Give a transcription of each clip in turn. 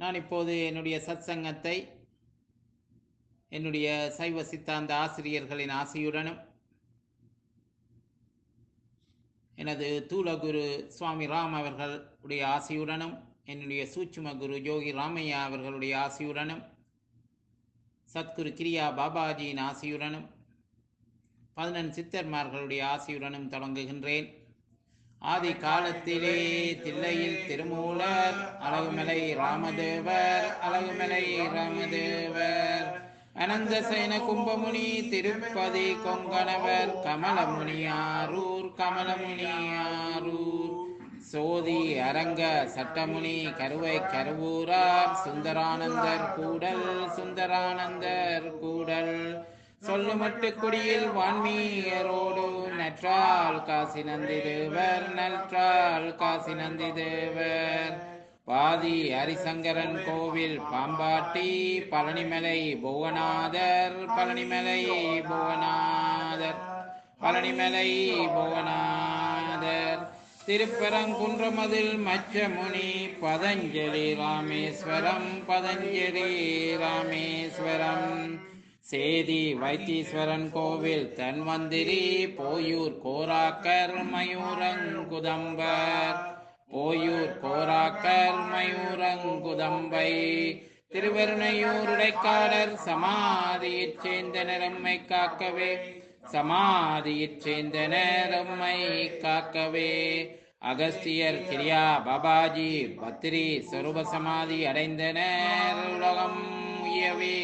நான் இப்போது என்னுடைய சத்சங்கத்தை என்னுடைய சைவ சித்தாந்த ஆசிரியர்களின் ஆசையுடனும் எனது தூலகுரு சுவாமி ராம் அவர்களுடைய ஆசையுடனும் என்னுடைய சூட்சும குரு யோகி ராமையா அவர்களுடைய ஆசையுடனும் சத்குரு கிரியா பாபாஜியின் ஆசையுடனும் பதினெண் சித்தர்மார்களுடைய ஆசையுடனும் தொடங்குகின்றேன் ஆதி காலத்திலே தில்லையில் திருமூலர் அழகுமலை ராமதேவர் அழகுமலை ராமதேவர் அனந்த சைன கும்பமுனி திருப்பதி கொங்கணவர் கமலமுனியாரூர் கமலமுனியாரூர் சோதி அரங்க சட்டமுனி கருவை கருவூரார் சுந்தரானந்தர் கூடல் சுந்தரானந்தர் கூடல் சொல்லுமட்டு குடியில் வான்மீயரோடு நற்றால் காசி நந்தி தேவர் நற்றால் காசி நந்தி தேவர் பாதி ஹரிசங்கரன் கோவில் பாம்பாட்டி பழனிமலை புவனாதர் பழனிமலை புவனாதர் பழனிமலை புவனாதர் திருப்பரங்குன்றமதில் மச்சமுனி பதஞ்சலி ராமேஸ்வரம் பதஞ்சலி ராமேஸ்வரம் சேதி வைத்தீஸ்வரன் கோவில் தன்வந்திரி போயூர் கோராக்கர் மயூரங்குதம்பர் போயூர் கோராக்கர் மயூரங்குதம்பை திருவருணையூர் உடைக்காடர் சமாதியிற் சேர்ந்தனர் எம்மை காக்கவே சமாதியிற் சேர்ந்தனர் எம்மை காக்கவே அகஸ்தியர் கிரியா பாபாஜி பத்ரி சொரூப சமாதி அடைந்தனர் உலகம் உயவே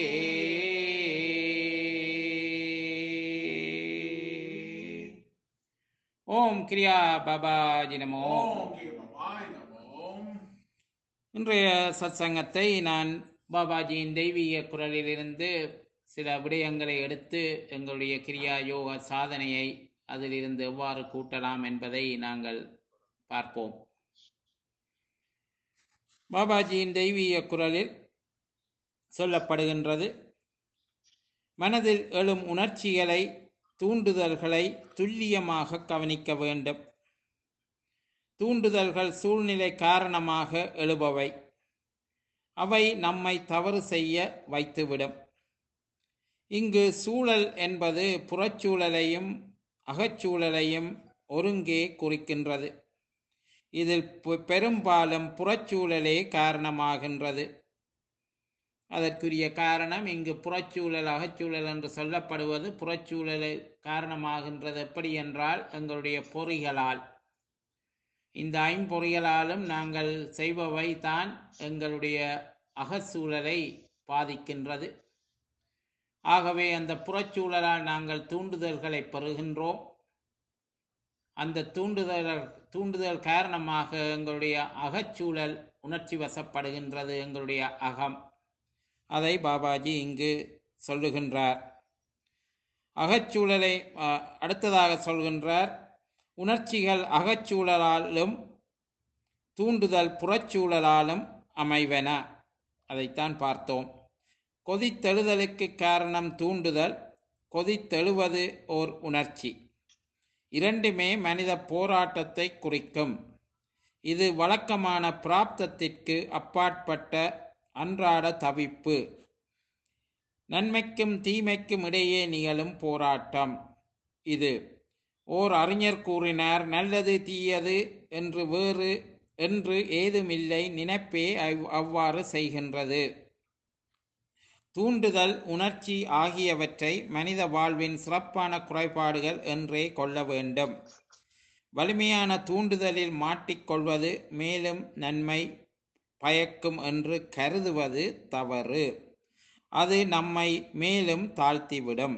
ஓம் கிரியா பாபாஜி நமோ ஓம் கிருபாய் நமோம் இன்றைய சத்சங்கத்தை நான் பாபாஜியின் தெய்வீக குரலிலிருந்து சில விடயங்களை எடுத்து எங்களுடைய கிரியா யோக சாதனையை அதிலிருந்து எவ்வாறு கூட்டலாம் என்பதை நாங்கள் பார்ப்போம் பாபாஜியின் தெய்வீக குரலில் சொல்லப்படுகின்றது மனதில் எழும் உணர்ச்சிகளை தூண்டுதல்களை துல்லியமாக கவனிக்க வேண்டும் தூண்டுதல்கள் சூழ்நிலை காரணமாக எழுபவை அவை நம்மை தவறு செய்ய வைத்துவிடும் இங்கு சூழல் என்பது புறச்சூழலையும் அகச்சூழலையும் ஒருங்கே குறிக்கின்றது இதில் பெ- பெரும்பாலும் புறச்சூழலே காரணமாகின்றது அதற்குரிய காரணம் இங்கு புறச்சூழல் அகச்சூழல் என்று சொல்லப்படுவது புறச்சூழலை காரணமாகின்றது எப்படி என்றால் எங்களுடைய பொறிகளால் இந்த ஐம்பொறிகளாலும் நாங்கள் செய்பவை தான் எங்களுடைய அகச்சூழலை பாதிக்கின்றது ஆகவே அந்த புறச்சூழலால் நாங்கள் தூண்டுதல்களை பெறுகின்றோம் அந்த தூண்டுதல் தூண்டுதல் காரணமாக எங்களுடைய அகச்சூழல் உணர்ச்சி வசப்படுகின்றது எங்களுடைய அகம் அதை பாபாஜி இங்கு சொல்லுகின்றார் அகச்சூழலை அ, அடுத்ததாக சொல்கின்றார் உணர்ச்சிகள் அகச்சூழலாலும் தூண்டுதல் புறச்சூழலாலும் அமைவன அதைத்தான் பார்த்தோம் கொதித்தெழுதலுக்கு காரணம் தூண்டுதல் கொதித்தெழுவது ஓர் உணர்ச்சி இரண்டுமே மனித போராட்டத்தை குறிக்கும் இது வழக்கமான பிராப்தத்திற்கு அப்பாற்பட்ட அன்றாட தவிப்பு நன்மைக்கும் தீமைக்கும் இடையே நிகழும் போராட்டம் இது ஓர் அறிஞர் கூறினார் நல்லது தீயது என்று வேறு என்று ஏதுமில்லை நினைப்பே அவ்- அவ்வாறு செய்கின்றது தூண்டுதல் உணர்ச்சி ஆகியவற்றை மனித வாழ்வின் சிறப்பான குறைபாடுகள் என்றே கொள்ள வேண்டும் வலிமையான தூண்டுதலில் மாட்டிக்கொள்வது மேலும் நன்மை பயக்கும் என்று கருதுவது தவறு அது நம்மை மேலும் தாழ்த்திவிடும்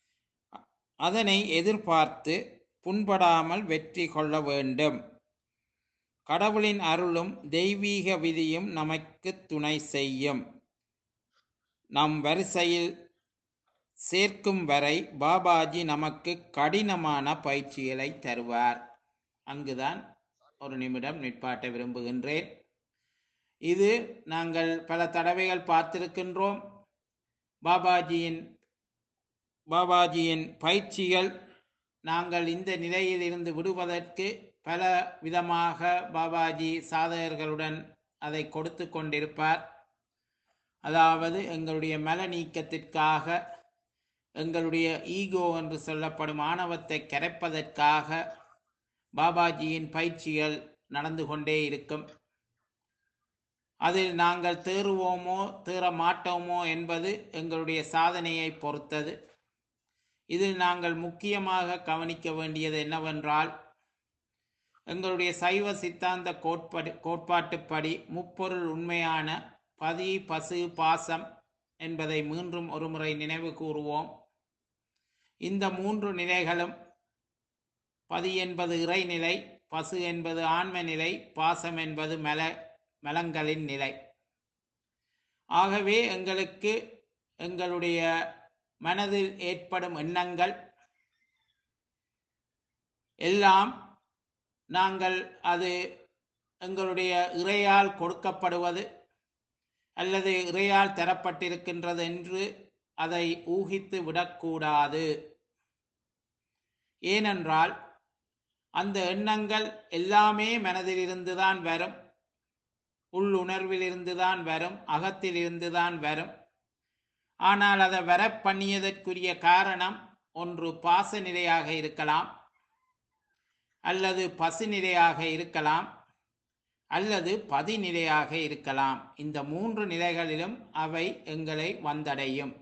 அதனை எதிர்பார்த்து புண்படாமல் வெற்றி கொள்ள வேண்டும் கடவுளின் அருளும் தெய்வீக விதியும் நமக்கு துணை செய்யும் நம் வரிசையில் சேர்க்கும் வரை பாபாஜி நமக்கு கடினமான பயிற்சிகளை தருவார் அங்குதான் ஒரு நிமிடம் நிற்பாட்ட விரும்புகின்றேன் இது நாங்கள் பல தடவைகள் பார்த்திருக்கின்றோம் பாபாஜியின் பாபாஜியின் பயிற்சிகள் நாங்கள் இந்த நிலையில் இருந்து விடுவதற்கு பல விதமாக பாபாஜி சாதகர்களுடன் அதை கொடுத்து கொண்டிருப்பார் அதாவது எங்களுடைய மல நீக்கத்திற்காக எங்களுடைய ஈகோ என்று சொல்லப்படும் ஆணவத்தை கரைப்பதற்காக பாபாஜியின் பயிற்சிகள் நடந்து கொண்டே இருக்கும் அதில் நாங்கள் தேறுவோமோ தேற மாட்டோமோ என்பது எங்களுடைய சாதனையை பொறுத்தது இதில் நாங்கள் முக்கியமாக கவனிக்க வேண்டியது என்னவென்றால் எங்களுடைய சைவ சித்தாந்த கோட்பாடு கோட்பாட்டுப்படி முப்பொருள் உண்மையான பதி பசு பாசம் என்பதை மீண்டும் ஒருமுறை நினைவு கூறுவோம் இந்த மூன்று நிலைகளும் பதி என்பது இறைநிலை பசு என்பது ஆன்ம நிலை பாசம் என்பது மல மலங்களின் நிலை ஆகவே எங்களுக்கு எங்களுடைய மனதில் ஏற்படும் எண்ணங்கள் எல்லாம் நாங்கள் அது எங்களுடைய இறையால் கொடுக்கப்படுவது அல்லது இறையால் தரப்பட்டிருக்கின்றது என்று அதை ஊகித்து விடக்கூடாது ஏனென்றால் அந்த எண்ணங்கள் எல்லாமே மனதிலிருந்துதான் வரும் உள்ளுணர்விலிருந்துதான் வரும் அகத்திலிருந்துதான் வரும் ஆனால் அதை வர பண்ணியதற்குரிய காரணம் ஒன்று பாச நிலையாக இருக்கலாம் அல்லது பசு நிலையாக இருக்கலாம் அல்லது பதிநிலையாக இருக்கலாம் இந்த மூன்று நிலைகளிலும் அவை எங்களை வந்தடையும்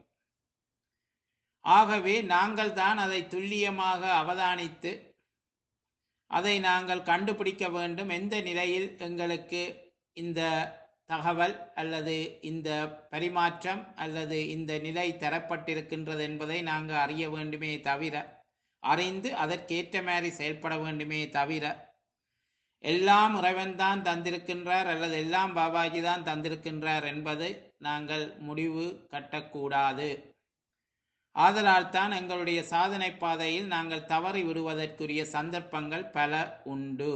ஆகவே நாங்கள் தான் அதை துல்லியமாக அவதானித்து அதை நாங்கள் கண்டுபிடிக்க வேண்டும் எந்த நிலையில் எங்களுக்கு இந்த தகவல் அல்லது இந்த பரிமாற்றம் அல்லது இந்த நிலை தரப்பட்டிருக்கின்றது என்பதை நாங்கள் அறிய வேண்டுமே தவிர அறிந்து அதற்கேற்ற மாதிரி செயல்பட வேண்டுமே தவிர எல்லாம் இறைவன் தான் தந்திருக்கின்றார் அல்லது எல்லாம் பாபாஜி தான் தந்திருக்கின்றார் என்பதை நாங்கள் முடிவு கட்டக்கூடாது ஆதலால் தான் எங்களுடைய சாதனை பாதையில் நாங்கள் தவறி விடுவதற்குரிய சந்தர்ப்பங்கள் பல உண்டு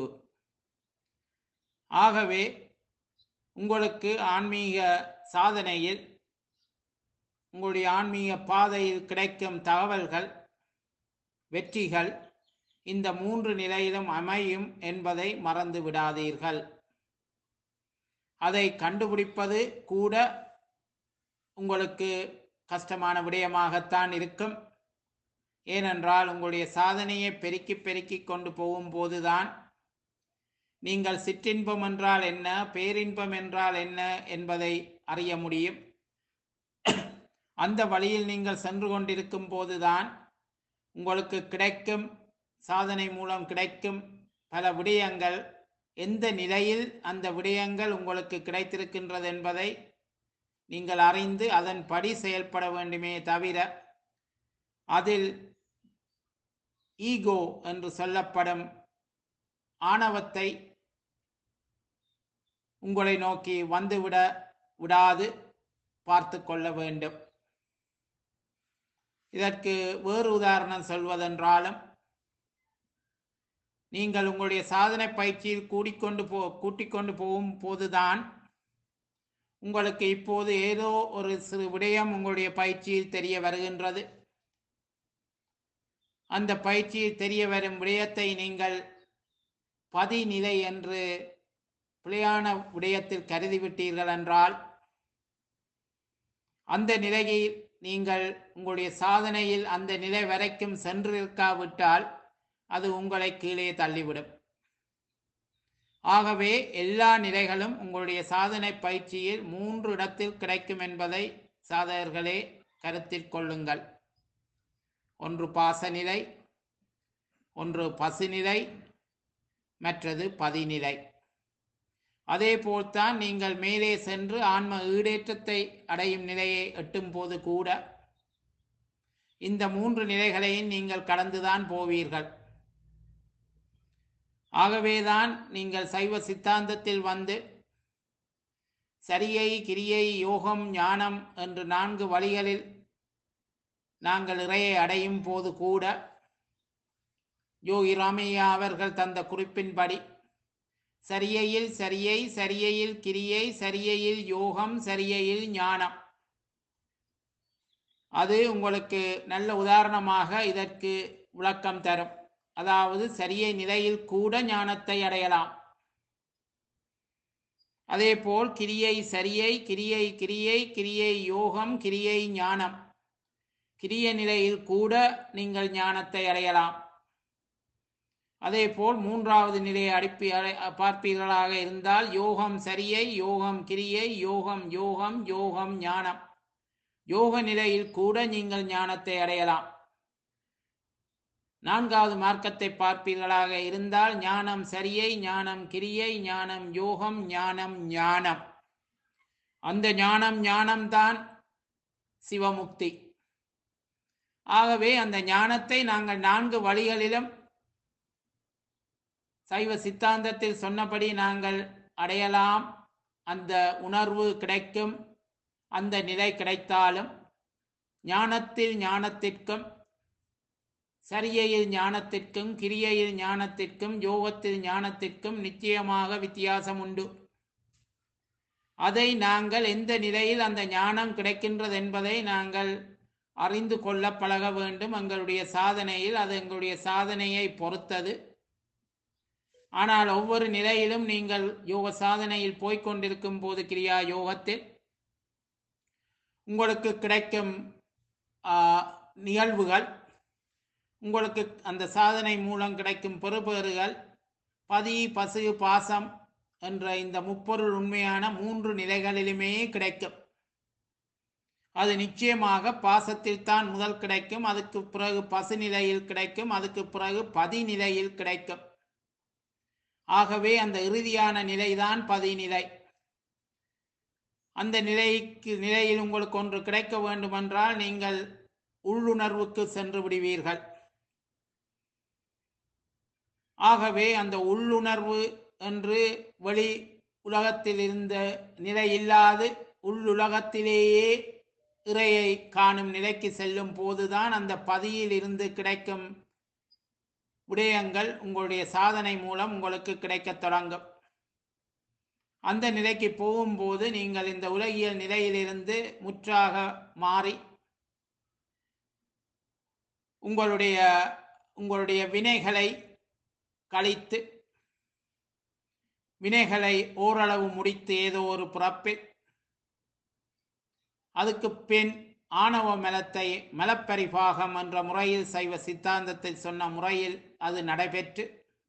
ஆகவே உங்களுக்கு ஆன்மீக சாதனையில் உங்களுடைய ஆன்மீக பாதையில் கிடைக்கும் தகவல்கள் வெற்றிகள் இந்த மூன்று நிலையிலும் அமையும் என்பதை மறந்து விடாதீர்கள் அதை கண்டுபிடிப்பது கூட உங்களுக்கு கஷ்டமான விடயமாகத்தான் இருக்கும் ஏனென்றால் உங்களுடைய சாதனையை பெருக்கி பெருக்கி கொண்டு போகும்போதுதான் நீங்கள் சிற்றின்பம் என்றால் என்ன பேரின்பம் என்றால் என்ன என்பதை அறிய முடியும் அந்த வழியில் நீங்கள் சென்று கொண்டிருக்கும் போதுதான் உங்களுக்கு கிடைக்கும் சாதனை மூலம் கிடைக்கும் பல விடயங்கள் எந்த நிலையில் அந்த விடயங்கள் உங்களுக்கு கிடைத்திருக்கின்றது என்பதை நீங்கள் அறிந்து அதன்படி செயல்பட வேண்டுமே தவிர அதில் ஈகோ என்று சொல்லப்படும் ஆணவத்தை உங்களை நோக்கி வந்துவிட விடாது பார்த்து கொள்ள வேண்டும் இதற்கு வேறு உதாரணம் சொல்வதென்றாலும் நீங்கள் உங்களுடைய சாதனை பயிற்சியில் கூடிக்கொண்டு போ கூட்டிக் கொண்டு போகும் போதுதான் உங்களுக்கு இப்போது ஏதோ ஒரு சிறு விடயம் உங்களுடைய பயிற்சியில் தெரிய வருகின்றது அந்த பயிற்சியில் தெரிய வரும் விடயத்தை நீங்கள் பதிநிலை என்று பிழையான விடயத்தில் கருதிவிட்டீர்கள் என்றால் அந்த நிலையில் நீங்கள் உங்களுடைய சாதனையில் அந்த நிலை வரைக்கும் சென்றிருக்காவிட்டால் அது உங்களை கீழே தள்ளிவிடும் ஆகவே எல்லா நிலைகளும் உங்களுடைய சாதனை பயிற்சியில் மூன்று இடத்தில் கிடைக்கும் என்பதை சாதகர்களே கருத்தில் கொள்ளுங்கள் ஒன்று பாசநிலை ஒன்று பசுநிலை மற்றது பதிநிலை அதே போல்தான் நீங்கள் மேலே சென்று ஆன்ம ஈடேற்றத்தை அடையும் நிலையை எட்டும் போது கூட இந்த மூன்று நிலைகளையும் நீங்கள் கடந்துதான் போவீர்கள் ஆகவேதான் நீங்கள் சைவ சித்தாந்தத்தில் வந்து சரியை கிரியை யோகம் ஞானம் என்று நான்கு வழிகளில் நாங்கள் இறையை அடையும் போது கூட யோகி ராமையா அவர்கள் தந்த குறிப்பின்படி சரியையில் சரியை சரியையில் கிரியை சரியையில் யோகம் சரியையில் ஞானம் அது உங்களுக்கு நல்ல உதாரணமாக இதற்கு விளக்கம் தரும் அதாவது சரியை நிலையில் கூட ஞானத்தை அடையலாம் அதேபோல் கிரியை சரியை கிரியை கிரியை கிரியை யோகம் கிரியை ஞானம் கிரிய நிலையில் கூட நீங்கள் ஞானத்தை அடையலாம் அதேபோல் மூன்றாவது நிலையை அடிப்பி அடை- பார்ப்பீர்களாக இருந்தால் யோகம் சரியை யோகம் கிரியை யோகம் யோகம் யோகம் ஞானம் யோக நிலையில் கூட நீங்கள் ஞானத்தை அடையலாம் நான்காவது மார்க்கத்தை பார்ப்பீர்களாக இருந்தால் ஞானம் சரியை ஞானம் கிரியை ஞானம் யோகம் ஞானம் ஞானம் அந்த ஞானம் ஞானம்தான் சிவமுக்தி ஆகவே அந்த ஞானத்தை நாங்கள் நான்கு வழிகளிலும் சைவ சித்தாந்தத்தில் சொன்னபடி நாங்கள் அடையலாம் அந்த உணர்வு கிடைக்கும் அந்த நிலை கிடைத்தாலும் ஞானத்தில் ஞானத்திற்கும் சரியையில் ஞானத்திற்கும் கிரியையில் ஞானத்திற்கும் யோகத்தில் ஞானத்திற்கும் நிச்சயமாக வித்தியாசம் உண்டு அதை நாங்கள் எந்த நிலையில் அந்த ஞானம் கிடைக்கின்றது என்பதை நாங்கள் அறிந்து கொள்ள பழக வேண்டும் எங்களுடைய சாதனையில் அது எங்களுடைய சாதனையை பொறுத்தது ஆனால் ஒவ்வொரு நிலையிலும் நீங்கள் யோக சாதனையில் போய்க் கொண்டிருக்கும் போது கிரியா யோகத்தில் உங்களுக்கு கிடைக்கும் ஆ, நிகழ்வுகள் உங்களுக்கு அந்த சாதனை மூலம் கிடைக்கும் பெறுபேறுகள் பதி பசு பாசம் என்ற இந்த முப்பொருள் உண்மையான மூன்று நிலைகளிலுமே கிடைக்கும் அது நிச்சயமாக பாசத்தில் தான் முதல் கிடைக்கும் அதுக்கு பிறகு பசு நிலையில் கிடைக்கும் அதுக்கு பிறகு பதி நிலையில் கிடைக்கும் ஆகவே அந்த இறுதியான நிலைதான் பதிநிலை அந்த நிலைக்கு நிலையில் உங்களுக்கு ஒன்று கிடைக்க வேண்டுமென்றால் நீங்கள் உள்ளுணர்வுக்கு சென்று விடுவீர்கள் ஆகவே அந்த உள்ளுணர்வு என்று வெளி உலகத்தில் இருந்த நிலை இல்லாது உள்ளுலகத்திலேயே இறையை காணும் நிலைக்கு செல்லும் போதுதான் அந்த பதியில் இருந்து கிடைக்கும் விடயங்கள் உங்களுடைய சாதனை மூலம் உங்களுக்கு கிடைக்கத் தொடங்கும் அந்த நிலைக்கு போகும்போது நீங்கள் இந்த உலகியல் நிலையிலிருந்து முற்றாக மாறி உங்களுடைய உங்களுடைய வினைகளை கழித்து வினைகளை ஓரளவு முடித்து ஏதோ ஒரு பிறப்பில் அதுக்கு பின் ஆணவ மலத்தை மலப்பரிபாகம் என்ற முறையில் சைவ சித்தாந்தத்தில் சொன்ன முறையில் அது நடைபெற்று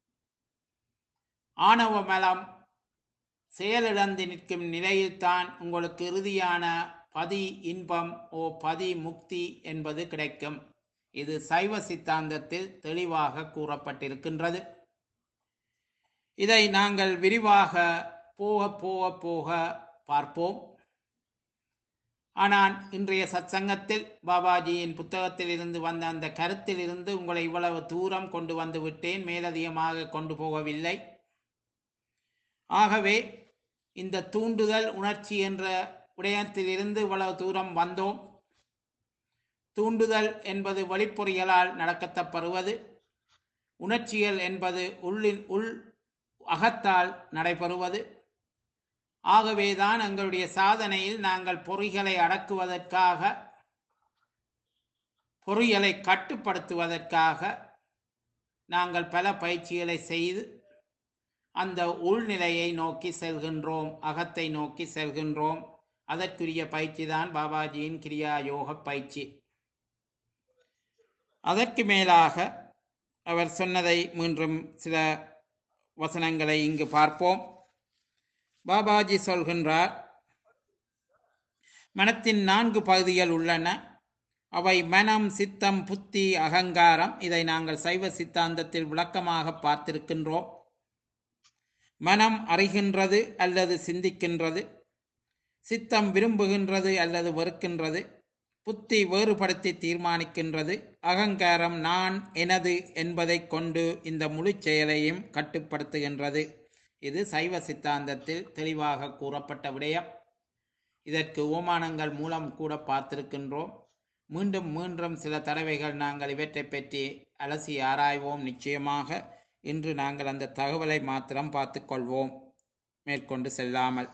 ஆணவ மலம் செயலிழந்து நிற்கும் நிலையில்தான் உங்களுக்கு இறுதியான பதி இன்பம் ஓ பதி முக்தி என்பது கிடைக்கும் இது சைவ சித்தாந்தத்தில் தெளிவாக கூறப்பட்டிருக்கின்றது இதை நாங்கள் விரிவாக போக போக போக பார்ப்போம் ஆனால் இன்றைய சத்சங்கத்தில் பாபாஜியின் புத்தகத்தில் இருந்து வந்த அந்த கருத்தில் இருந்து உங்களை இவ்வளவு தூரம் கொண்டு வந்து விட்டேன் மேலதிகமாக கொண்டு போகவில்லை ஆகவே இந்த தூண்டுதல் உணர்ச்சி என்ற விடயத்திலிருந்து இவ்வளவு தூரம் வந்தோம் தூண்டுதல் என்பது வழிப்பொறிகளால் நடக்கத்தப்படுவது உணர்ச்சிகள் என்பது உள்ளின் உள் அகத்தால் நடைபெறுவது ஆகவேதான் எங்களுடைய சாதனையில் நாங்கள் பொறிகளை அடக்குவதற்காக பொறிகளை கட்டுப்படுத்துவதற்காக நாங்கள் பல பயிற்சிகளை செய்து அந்த உள்நிலையை நோக்கி செல்கின்றோம் அகத்தை நோக்கி செல்கின்றோம் அதற்குரிய பயிற்சி தான் பாபாஜியின் கிரியா யோக பயிற்சி அதற்கு மேலாக அவர் சொன்னதை மீண்டும் சில வசனங்களை இங்கு பார்ப்போம் பாபாஜி சொல்கின்றார் மனத்தின் நான்கு பகுதிகள் உள்ளன அவை மனம் சித்தம் புத்தி அகங்காரம் இதை நாங்கள் சைவ சித்தாந்தத்தில் விளக்கமாக பார்த்திருக்கின்றோம் மனம் அறிகின்றது அல்லது சிந்திக்கின்றது சித்தம் விரும்புகின்றது அல்லது வெறுக்கின்றது புத்தி வேறுபடுத்தி தீர்மானிக்கின்றது அகங்காரம் நான் எனது என்பதைக் கொண்டு இந்த முழு செயலையும் கட்டுப்படுத்துகின்றது இது சைவ சித்தாந்தத்தில் தெளிவாக கூறப்பட்ட விடயம் இதற்கு ஓமானங்கள் மூலம் கூட பார்த்திருக்கின்றோம் மீண்டும் மீண்டும் சில தடவைகள் நாங்கள் இவற்றை பற்றி அலசி ஆராய்வோம் நிச்சயமாக இன்று நாங்கள் அந்த தகவலை மாத்திரம் பார்த்துக்கொள்வோம் மேற்கொண்டு செல்லாமல்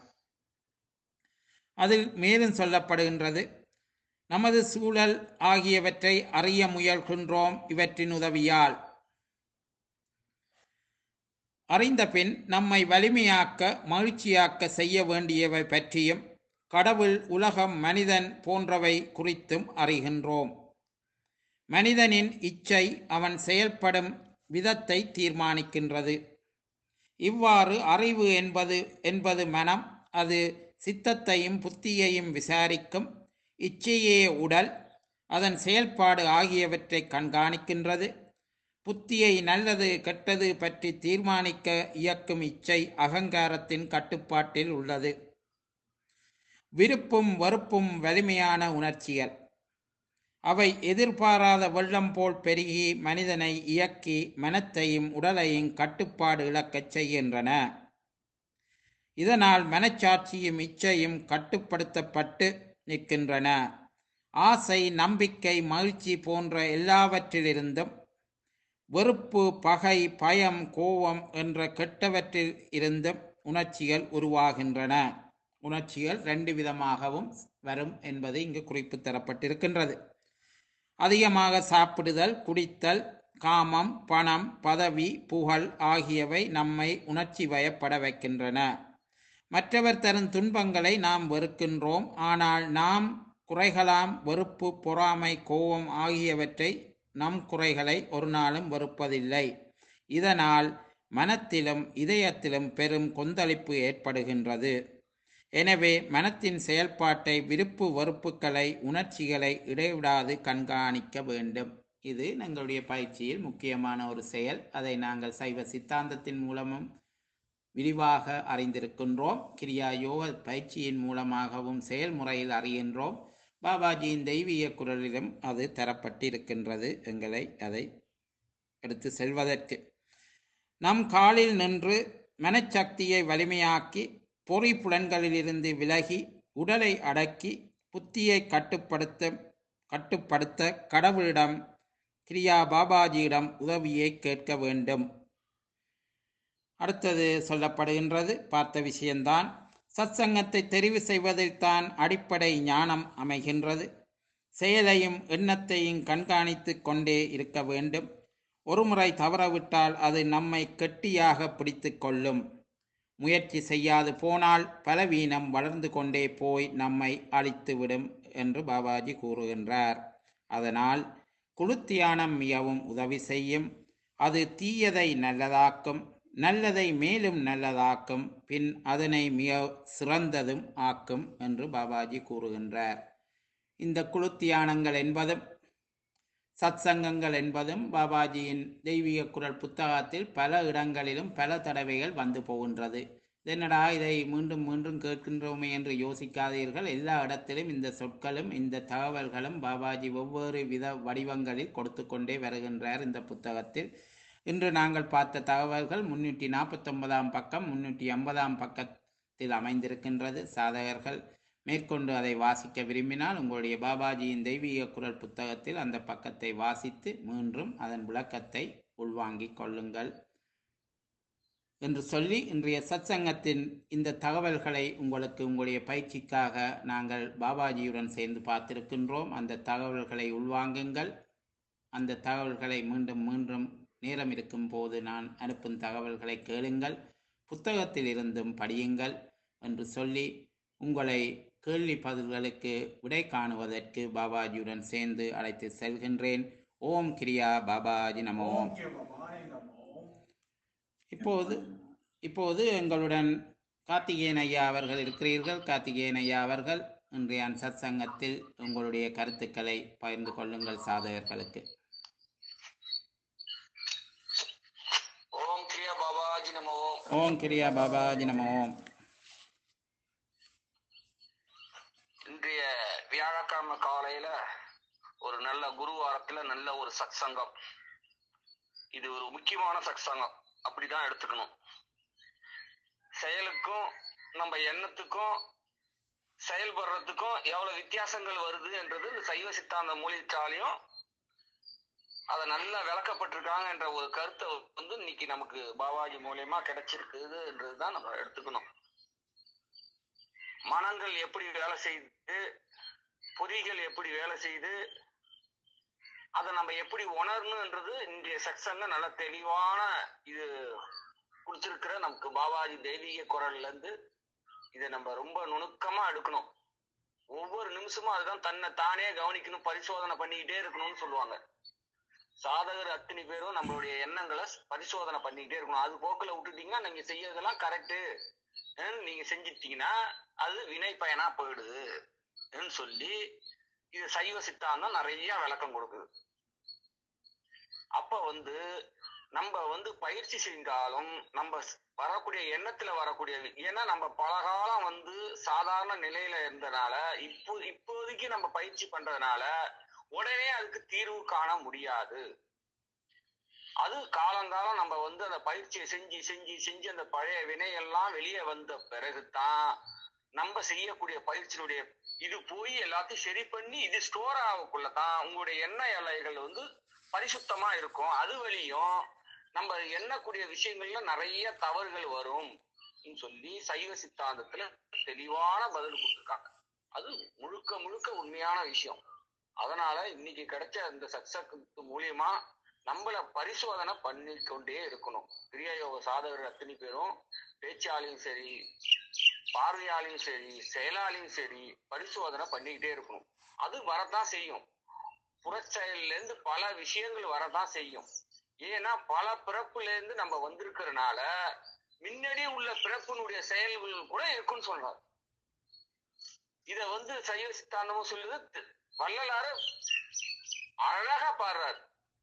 அதில் மேலும் சொல்லப்படுகின்றது நமது சூழல் ஆகியவற்றை அறிய முயல்கின்றோம் இவற்றின் உதவியால் அறிந்தபின் நம்மை வலிமையாக்க மகிழ்ச்சியாக்க செய்ய வேண்டியவை பற்றியும் கடவுள் உலகம் மனிதன் போன்றவை குறித்தும் அறிகின்றோம் மனிதனின் இச்சை அவன் செயல்படும் விதத்தை தீர்மானிக்கின்றது இவ்வாறு அறிவு என்பது என்பது மனம் அது சித்தத்தையும் புத்தியையும் விசாரிக்கும் இச்சையே உடல் அதன் செயல்பாடு ஆகியவற்றை கண்காணிக்கின்றது புத்தியை நல்லது கெட்டது பற்றி தீர்மானிக்க இயக்கும் இச்சை அகங்காரத்தின் கட்டுப்பாட்டில் உள்ளது விருப்பும் வெறுப்பும் வலிமையான உணர்ச்சிகள் அவை எதிர்பாராத வெள்ளம் போல் பெருகி மனிதனை இயக்கி மனத்தையும் உடலையும் கட்டுப்பாடு இழக்கச் செய்கின்றன இதனால் மனச்சாட்சியும் இச்சையும் கட்டுப்படுத்தப்பட்டு நிற்கின்றன ஆசை நம்பிக்கை மகிழ்ச்சி போன்ற எல்லாவற்றிலிருந்தும் வெறுப்பு பகை பயம் கோபம் என்ற கெட்டவற்றில் இருந்தும் உணர்ச்சிகள் உருவாகின்றன உணர்ச்சிகள் ரெண்டு விதமாகவும் வரும் என்பது இங்கு குறிப்பு தரப்பட்டிருக்கின்றது அதிகமாக சாப்பிடுதல் குடித்தல் காமம் பணம் பதவி புகழ் ஆகியவை நம்மை உணர்ச்சி வயப்பட வைக்கின்றன மற்றவர் தரும் துன்பங்களை நாம் வெறுக்கின்றோம் ஆனால் நாம் குறைகளாம் வெறுப்பு பொறாமை கோபம் ஆகியவற்றை நம் குறைகளை ஒரு நாளும் வெறுப்பதில்லை இதனால் மனத்திலும் இதயத்திலும் பெரும் கொந்தளிப்பு ஏற்படுகின்றது எனவே மனத்தின் செயல்பாட்டை விருப்பு வெறுப்புகளை உணர்ச்சிகளை இடைவிடாது கண்காணிக்க வேண்டும் இது எங்களுடைய பயிற்சியில் முக்கியமான ஒரு செயல் அதை நாங்கள் சைவ சித்தாந்தத்தின் மூலமும் விரிவாக அறிந்திருக்கின்றோம் கிரியா யோக பயிற்சியின் மூலமாகவும் செயல்முறையில் அறிகின்றோம் பாபாஜியின் தெய்வீக குரலிலும் அது தரப்பட்டிருக்கின்றது எங்களை அதை எடுத்து செல்வதற்கு நம் காலில் நின்று மனச்சக்தியை வலிமையாக்கி பொறி புலன்களிலிருந்து விலகி உடலை அடக்கி புத்தியை கட்டுப்படுத்த கட்டுப்படுத்த கடவுளிடம் கிரியா பாபாஜியிடம் உதவியை கேட்க வேண்டும் அடுத்தது சொல்லப்படுகின்றது பார்த்த விஷயம்தான் சத்சங்கத்தை தெரிவு செய்வதில்தான் அடிப்படை ஞானம் அமைகின்றது செயலையும் எண்ணத்தையும் கண்காணித்து கொண்டே இருக்க வேண்டும் ஒருமுறை தவறவிட்டால் அது நம்மை கெட்டியாக பிடித்து கொள்ளும் முயற்சி செய்யாது போனால் பலவீனம் வளர்ந்து கொண்டே போய் நம்மை அழித்துவிடும் என்று பாபாஜி கூறுகின்றார் அதனால் குழு தியானம் மிகவும் உதவி செய்யும் அது தீயதை நல்லதாக்கும் நல்லதை மேலும் நல்லதாக்கும் பின் அதனை மிக சிறந்ததும் ஆக்கும் என்று பாபாஜி கூறுகின்றார் இந்த குழு தியானங்கள் என்பதும் சத்சங்கங்கள் என்பதும் பாபாஜியின் தெய்வீக குரல் புத்தகத்தில் பல இடங்களிலும் பல தடவைகள் வந்து போகின்றது என்னடா இதை மீண்டும் மீண்டும் கேட்கின்றோமே என்று யோசிக்காதீர்கள் எல்லா இடத்திலும் இந்த சொற்களும் இந்த தகவல்களும் பாபாஜி ஒவ்வொரு வித வடிவங்களில் கொடுத்து கொண்டே வருகின்றார் இந்த புத்தகத்தில் இன்று நாங்கள் பார்த்த தகவல்கள் முன்னூற்றி நாற்பத்தொன்பதாம் பக்கம் முன்னூற்றி ஐம்பதாம் பக்கத்தில் அமைந்திருக்கின்றது சாதகர்கள் மேற்கொண்டு அதை வாசிக்க விரும்பினால் உங்களுடைய பாபாஜியின் தெய்வீக குரல் புத்தகத்தில் அந்த பக்கத்தை வாசித்து மீண்டும் அதன் விளக்கத்தை உள்வாங்கிக் கொள்ளுங்கள் என்று சொல்லி இன்றைய சத்சங்கத்தின் இந்த தகவல்களை உங்களுக்கு உங்களுடைய பயிற்சிக்காக நாங்கள் பாபாஜியுடன் சேர்ந்து பார்த்திருக்கின்றோம் அந்த தகவல்களை உள்வாங்குங்கள் அந்த தகவல்களை மீண்டும் மீண்டும் நேரம் இருக்கும் போது நான் அனுப்பும் தகவல்களை கேளுங்கள் புத்தகத்தில் இருந்தும் படியுங்கள் என்று சொல்லி உங்களை கேள்வி பதில்களுக்கு விடை காணுவதற்கு பாபாஜியுடன் சேர்ந்து அழைத்து செல்கின்றேன் ஓம் கிரியா பாபாஜி நமோ ஓம் கிய பவானி நமோ இப்போது இப்போது எங்களுடன் கார்த்திகேயன் ஐயா அவர்கள் இருக்கிறீர்கள் கார்த்திகேயன் ஐயா அவர்கள் இன்றைய சத் சங்கத்தில் உங்களுடைய கருத்துக்களை பகிர்ந்து கொள்ளுங்கள் சாதகர்களுக்கு ஓம் கிரியா பாபாஜி நமோ ஓம் கிரியா பாபாஜி நமோ இன்றைய வியாழக்கிழமை காலையில ஒரு நல்ல குருவாரத்துல நல்ல ஒரு சத்சங்கம் இது ஒரு முக்கியமான சத்சங்கம் அப்படிதான் எடுத்துக்கணும் செயலுக்கும் நம்ம எண்ணத்துக்கும் செயல்படுறதுக்கும் எவ்வளவு வித்தியாசங்கள் வருது என்றது இந்த சைவ சித்தாந்த மூலிச்சாலையும் அதை நல்லா விளக்கப்பட்டிருக்காங்க என்ற ஒரு கருத்தை வந்து இன்னைக்கு நமக்கு பாபாஜி மூலியமா கிடைச்சிருக்குது என்றதுதான் நம்ம எடுத்துக்கணும் மனங்கள் எப்படி வேலை செய்து பொறிகள் எப்படி வேலை செய்து அதை நம்ம எப்படி உணரணுன்றது இன்றைய சத்சங்கம் நல்ல தெளிவான இது கொடுத்திருக்கிற நமக்கு பாபாஜி தெய்வீக குரல்ல இருந்து இதை நம்ம ரொம்ப நுணுக்கமா எடுக்கணும் ஒவ்வொரு நிமிஷமும் அதுதான் தன்னை தானே கவனிக்கணும் பரிசோதனை பண்ணிக்கிட்டே இருக்கணும்னு சொல்லுவாங்க சாதகர் அத்தனை பேரும் நம்மளுடைய எண்ணங்களை பரிசோதனை பண்ணிக்கிட்டே இருக்கணும் அது போக்குல விட்டுட்டீங்கன்னா நீங்க செய்யறதெல்லாம் கரெக்டு நீங்க செஞ்சிட்டீங்கன்னா அது வினை பயனா போயிடுது சொல்லி இது சைவ சித்தாந்தம் நிறைய விளக்கம் கொடுக்குது அப்ப வந்து நம்ம வந்து பயிற்சி செஞ்சாலும் நம்ம வரக்கூடிய எண்ணத்துல வரக்கூடிய ஏன்னா நம்ம பல காலம் வந்து சாதாரண நிலையில இருந்தனால இப்போ இப்போதைக்கு நம்ம பயிற்சி பண்றதுனால உடனே அதுக்கு தீர்வு காண முடியாது அது காலங்காலம் நம்ம வந்து அந்த பயிற்சியை செஞ்சு செஞ்சு செஞ்சு அந்த பழைய வினையெல்லாம் வெளியே வந்த பிறகுதான் நம்ம செய்யக்கூடிய பயிற்சியினுடைய இது போய் எல்லாத்தையும் சரி பண்ணி இது ஸ்டோர் ஆகக்குள்ளதான் உங்களுடைய எண்ணெய் எல்லைகள் வந்து பரிசுத்தமா இருக்கும் அது வழியும் நம்ம எண்ணக்கூடிய விஷயங்கள்ல நிறைய தவறுகள் வரும் சொல்லி சைவ சித்தாந்தத்துல தெளிவான பதில் கொடுத்துருக்காங்க அது முழுக்க முழுக்க உண்மையான விஷயம் அதனால இன்னைக்கு கிடைச்ச இந்த சக்சக்கு மூலியமா நம்மள பரிசோதனை பண்ணிக்கொண்டே இருக்கணும் கிரியாயோக சாதகர் அத்தனை பேரும் பேச்சாலையும் சரி பார்வையாலையும் சரி செயலாலையும் சரி பரிசோதனை பண்ணிக்கிட்டே இருக்கணும் அது வரத்தான் செய்யும் புறச்செயல்ல இருந்து பல விஷயங்கள் வரதான் செய்யும் ஏன்னா பல பிறப்புல இருந்து நம்ம வந்திருக்கிறதுனால முன்னாடி உள்ள பிறப்பினுடைய செயல்கள் கூட இருக்குன்னு சொல்றாரு இத வந்து சைவ சித்தாந்தமும் சொல்லுது வள்ளலாறு அழகா பாடுறாரு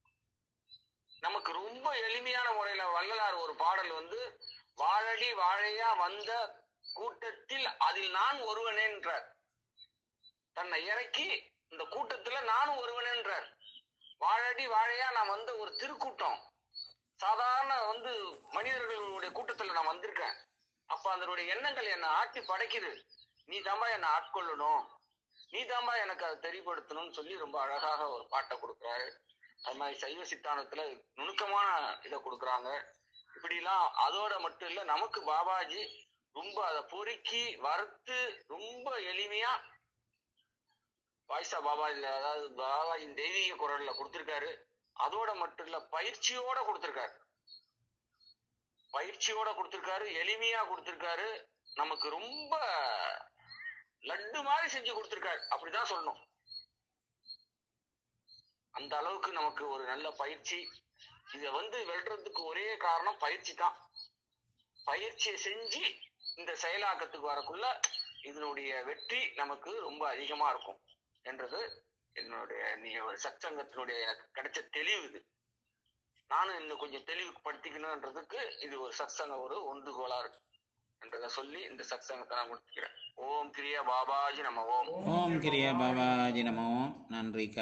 நமக்கு ரொம்ப எளிமையான முறையில வள்ளலார் ஒரு பாடல் வந்து வாழடி வாழையா வந்த கூட்டத்தில் அதில் நான் ஒருவனேன்றார் தன்னை இறக்கி இந்த கூட்டத்துல நானும் ஒருவனேன்றார் வாழடி வாழையா நான் வந்த ஒரு திருக்கூட்டம் சாதாரண வந்து மனிதர்களுடைய கூட்டத்துல நான் வந்திருக்கேன் அப்ப அதனுடைய எண்ணங்கள் என்னை ஆட்டி படைக்குது நீ தாம்பா என்னை ஆட்கொள்ளணும் நீ தாம்பா எனக்கு அதை தெரியப்படுத்தணும்னு சொல்லி ரொம்ப அழகாக ஒரு பாட்டை கொடுக்குறாரு அது மாதிரி சைவ சித்தாந்தத்துல நுணுக்கமான இதை கொடுக்குறாங்க இப்படிலாம் அதோட மட்டும் இல்ல நமக்கு பாபாஜி ரொம்ப அதை பொறுக்கி வறுத்து ரொம்ப எளிமையா வாய்ஸா பாபாஜி அதாவது பாபாஜியின் தெய்வீக குரல்ல கொடுத்திருக்காரு அதோட மட்டும் இல்ல பயிற்சியோட கொடுத்திருக்காரு பயிற்சியோட கொடுத்திருக்காரு எளிமையா கொடுத்திருக்காரு நமக்கு ரொம்ப லட்டு மாதிரி செஞ்சு கொடுத்திருக்காரு அப்படிதான் சொல்லணும் அந்த அளவுக்கு நமக்கு ஒரு நல்ல பயிற்சி இத வந்து வெல்றதுக்கு ஒரே காரணம் பயிற்சி தான் பயிற்சியை செஞ்சு இந்த செயலாக்கத்துக்கு வரக்குள்ள இதனுடைய வெற்றி நமக்கு ரொம்ப அதிகமா இருக்கும் என்றது என்னுடைய நீ ஒரு சத்சங்கத்தினுடைய எனக்கு கிடைச்ச தெளிவு இது நானும் இன்னும் கொஞ்சம் தெளிவுபடுத்திக்கணுன்றதுக்கு இது ஒரு சத்சங்க ஒரு ஒன்றுகோலா இருக்கு என்றதை சொல்லி இந்த சத்சங்கத்தை நான் முடிச்சுக்கிறேன் ஓம் கிரியா பாபாஜி நம ஓம் ஓம் கிரியா பாபாஜி நமோ நன்றி